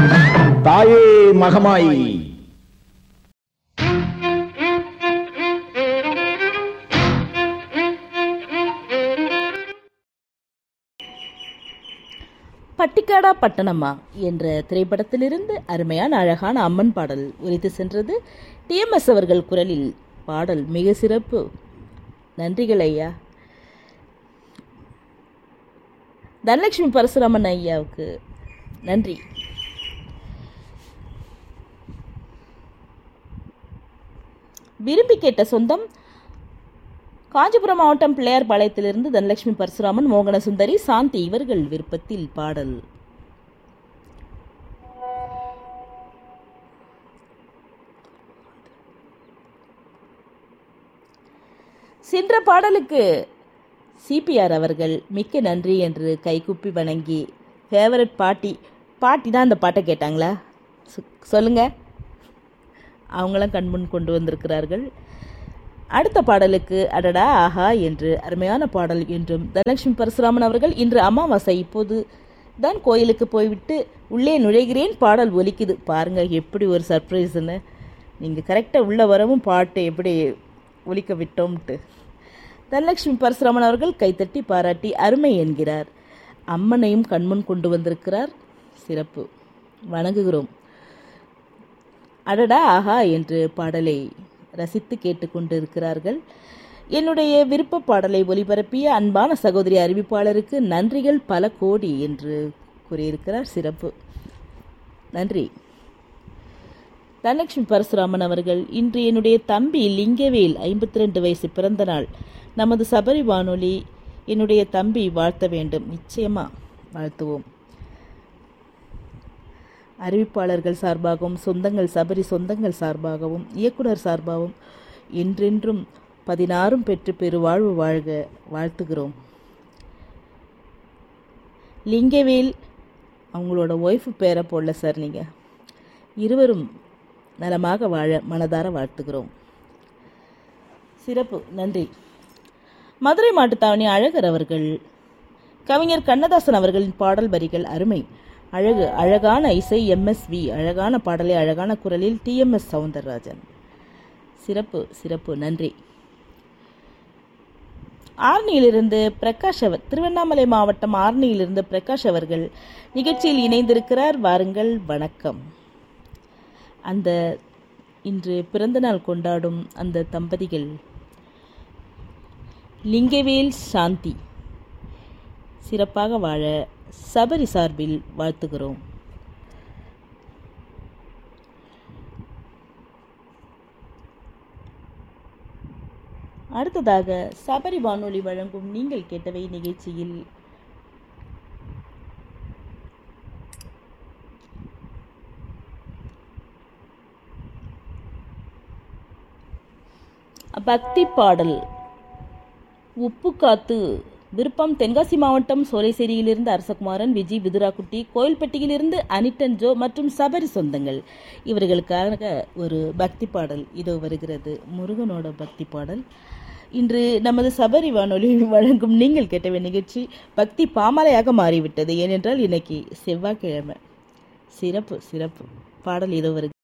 தாயே மகமாய் பட்டிக்காடா பட்டணமா என்ற திரைப்படத்திலிருந்து அருமையான அழகான அம்மன் பாடல் உரைத்து சென்றது டிஎம்எஸ் அவர்கள் குரலில் பாடல் மிக சிறப்பு நன்றிகள் ஐயா தனலட்சுமி பரசுராமன் ஐயாவுக்கு நன்றி விரும்பி கேட்ட சொந்தம் காஞ்சிபுரம் மாவட்டம் பிள்ளையார் பாளையத்திலிருந்து தனலட்சுமி பரசுராமன் மோகன சுந்தரி சாந்தி இவர்கள் விருப்பத்தில் பாடல் சென்ற பாடலுக்கு சிபிஆர் அவர்கள் மிக்க நன்றி என்று கைகுப்பி வணங்கி ஃபேவரட் பாட்டி பாட்டி தான் அந்த பாட்டை கேட்டாங்களா சொ- சொல்லுங்க அவங்களாம் கண்முன் கொண்டு வந்திருக்கிறார்கள் அடுத்த பாடலுக்கு அடடா ஆஹா என்று அருமையான பாடல் என்றும் தனலட்சுமி பரசுராமன் அவர்கள் இன்று அமாவாசை இப்போது தான் கோயிலுக்கு போய்விட்டு உள்ளே நுழைகிறேன் பாடல் ஒலிக்குது பாருங்க எப்படி ஒரு சர்ப்ரைஸ்ன்னு நீங்கள் கரெக்டாக உள்ளே வரவும் பாட்டு எப்படி ஒலிக்க விட்டோம்ட்டு தனலட்சுமி பரசுராமன் அவர்கள் கைத்தட்டி பாராட்டி அருமை என்கிறார் அம்மனையும் கண்முன் கொண்டு வந்திருக்கிறார் சிறப்பு வணங்குகிறோம் அடடா ஆஹா என்று பாடலை ரசித்து கேட்டுக்கொண்டிருக்கிறார்கள் என்னுடைய விருப்ப பாடலை ஒலிபரப்பிய அன்பான சகோதரி அறிவிப்பாளருக்கு நன்றிகள் பல கோடி என்று கூறியிருக்கிறார் சிறப்பு நன்றி தனலட்சுமி பரசுராமன் அவர்கள் இன்று என்னுடைய தம்பி லிங்கவேல் ஐம்பத்தி ரெண்டு வயசு பிறந்த நாள் நமது சபரி வானொலி என்னுடைய தம்பி வாழ்த்த வேண்டும் நிச்சயமா வாழ்த்துவோம் அறிவிப்பாளர்கள் சார்பாகவும் சொந்தங்கள் சபரி சொந்தங்கள் சார்பாகவும் இயக்குனர் சார்பாகவும் என்றென்றும் பதினாறும் பெற்று பெருவாழ்வு வாழ்க வாழ்த்துகிறோம் லிங்கவேல் அவங்களோட ஒய்ஃபு பேரை போடல சார் நீங்கள் இருவரும் நலமாக வாழ மனதார வாழ்த்துகிறோம் சிறப்பு நன்றி மதுரை மாட்டுத்தாவணி அழகர் அவர்கள் கவிஞர் கண்ணதாசன் அவர்களின் பாடல் வரிகள் அருமை அழகு அழகான இசை எம்எஸ்வி அழகான பாடலை அழகான குரலில் டிஎம்எஸ் சவுந்தரராஜன் சிறப்பு சிறப்பு நன்றி ஆர்னியிலிருந்து பிரகாஷ் அவர் திருவண்ணாமலை மாவட்டம் ஆர்னியிலிருந்து பிரகாஷ் அவர்கள் நிகழ்ச்சியில் இணைந்திருக்கிறார் வாருங்கள் வணக்கம் அந்த இன்று பிறந்தநாள் கொண்டாடும் அந்த தம்பதிகள் லிங்கவேல் சாந்தி சிறப்பாக வாழ சபரி சார்பில் வாழ்த்துகிறோம் அடுத்ததாக சபரி வானொலி வழங்கும் நீங்கள் கேட்டவை நிகழ்ச்சியில் பக்தி பாடல் உப்பு காத்து விருப்பம் தென்காசி மாவட்டம் சோலைசேரியிலிருந்து அரசகுமாரன் விஜி விதுராக்குட்டி கோயில்பட்டியிலிருந்து அனிட்டன் ஜோ மற்றும் சபரி சொந்தங்கள் இவர்களுக்காக ஒரு பக்தி பாடல் இதோ வருகிறது முருகனோட பக்தி பாடல் இன்று நமது சபரி வானொலி வழங்கும் நீங்கள் கேட்டவை நிகழ்ச்சி பக்தி பாமலையாக மாறிவிட்டது ஏனென்றால் இன்னைக்கு செவ்வாய்க்கிழமை சிறப்பு சிறப்பு பாடல் இதோ வருகிறது